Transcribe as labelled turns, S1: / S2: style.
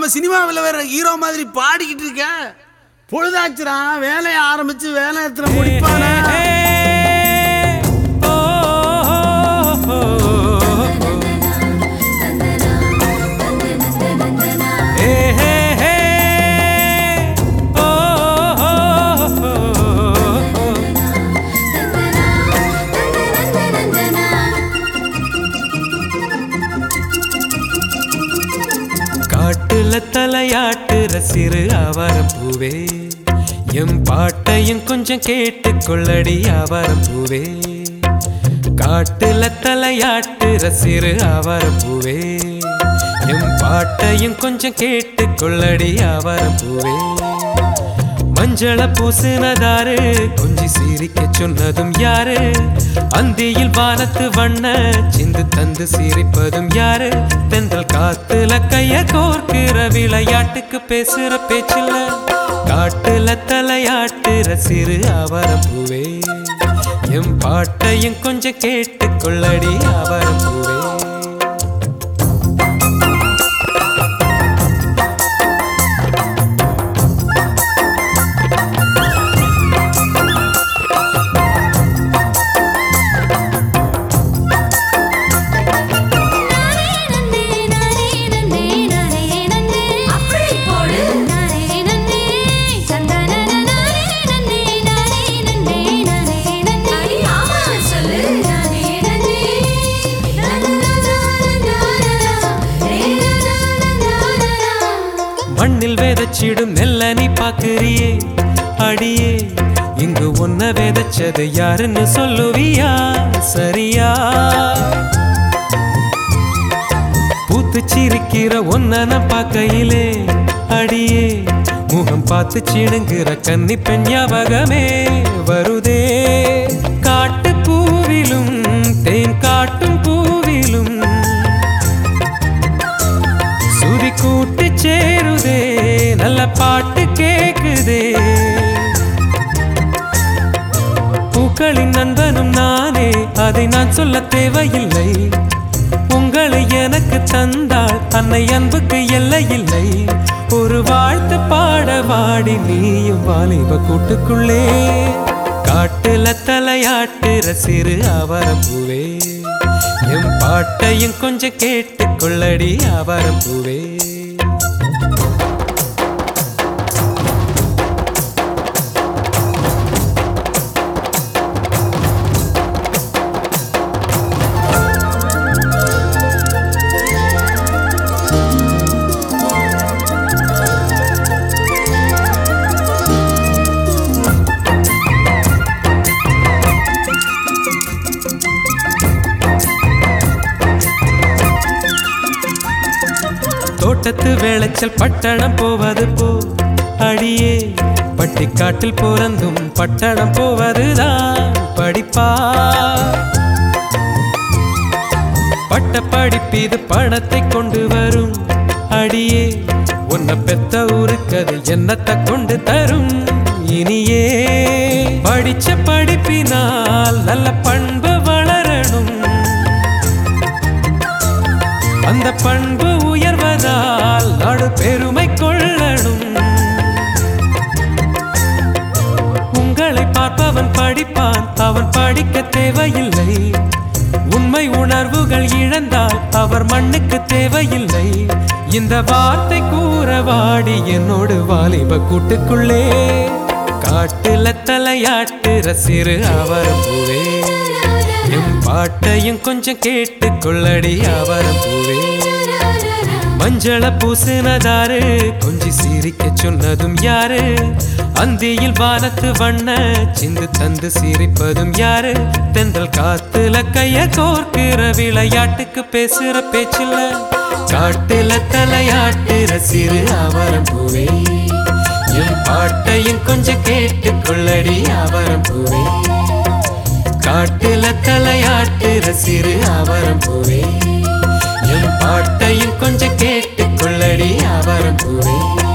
S1: நம்ம சினிமாவில் வேற ஹீரோ மாதிரி பாடிக்கிட்டு இருக்க பொழுதாச்சுடா வேலையை ஆரம்பிச்சு வேலை எத்தனை முடிப்பானா
S2: காட்டுல தலையாட்டுற சிறு ஆவாரம் பூவே எம் பாட்டையும் கொஞ்சம் கேட்டுக்கொள்ளடி ஆவாரம் பூவே காட்டுல தலையாட்டுற சிறு ஆவாரம் பூவே எம் பாட்டையும் கொஞ்சம் கேட்டுக்கொள்ளடி ஆவாரம் பூவே மஞ்சள பூசினதாரு கொஞ்சி சிரிக்க சொன்னதும் யாரு அந்தியில் வானத்து வண்ண சிந்து தந்து சிரிப்பதும் யாரு தென்றல் காத்துல கைய கோர்க்கிற விளையாட்டுக்கு பேசுற பேச்சில்ல காட்டுல தலையாட்டுற சிறு ஆவரப்பூவே எம் பாட்டையும் கொஞ்சம் கேட்டுக்கொள்ளடி ஆவரப்பூவே
S3: அப்படி போடு அடி ஆமா சொல்லு
S2: மண்ணில் வேதச்சிடும் நெல்ல நீ பாக்குறியே அடியே இங்கு ஒன்ன வேதச்சது யாருன்னு சொல்லுவியா சரியா பூத்து சிரிக்கிற ஒன்ன நான் பார்க்கையிலே அடியே முகம் பார்த்து சிடுங்கிற கன்னி பெண் ஞாபகமே வருதே காட்டு பூவிலும் தேன் காட்டும் பூவிலும் சுதி கூட்டு சேருதே நல்ல பாட்டு கேக்குதே பூக்களின் நண்பனும் நானே அதை நான் சொல்ல தேவையில்லை உங்களை எனக்கு தந்தால் அன்னை அன்புக்கு எல்லை இல்லை ஒரு வாழ்த்து பாட வாடி நீயும் வாலிப கூட்டுக்குள்ளே காட்டுல தலையாட்டுற சிறு ஆவரம்பூவே என் பாட்டையும் கொஞ்சம் கேட்டுக்கொள்ளடி ஆவரம்பூவே தோட்டத்து வேளைச்சல் பட்டணம் போவது போ அடியே பட்டிக்காட்டில் பிறந்தும் பட்டணம் போவதுதான் படிப்பா பட்ட படிப்பீது பணத்தை கொண்டு வரும் அடியே உன்னை பெத்த ஊருக்கு அது என்னத்தை கொண்டு தரும் இனியே படிச்ச படிப்பினால் நல்ல பண்பு வளரணும் அந்த பண்பு உயர்வதால் நாடு பெருமை கொள்ளணும் உங்களை பார்ப்பவன் படிப்பான் அவன் படிக்க தேவையில்லை உண்மை உணர்வுகள் இழந்தால் அவர் மண்ணுக்கு தேவையில்லை இந்த வார்த்தை கூற வாடி என்னோடு வாலிப கூட்டுக்குள்ளே காட்டுல தலையாட்டுற சிறு அவரம்பூவே என் பாட்டையும் கொஞ்சம் கேட்டுக்கொள்ளடி அவரம்பூவே மஞ்சள பூசினதாரு கொஞ்சி சிரிக்க சொன்னதும் யாரு அந்தியில் வானத்து வண்ண சிந்து தந்து சிரிப்பதும் யாரு தென்றல் காத்துல கைய கோர்க்கிற விளையாட்டுக்கு பேசுற பேச்சில்ல காட்டுல தலையாட்டுற சிறு ஆவரம் பூவே என் பாட்டையும் கொஞ்சம் கேட்டுக்கொள்ளடி ஆவரம் பூவே காட்டுல தலையாட்டுற சிறு ஆவரம் பூவே என் பாட்டையும் கொஞ்சம் கேட்டுக்கொள்ளடி ஆவரம் பூவே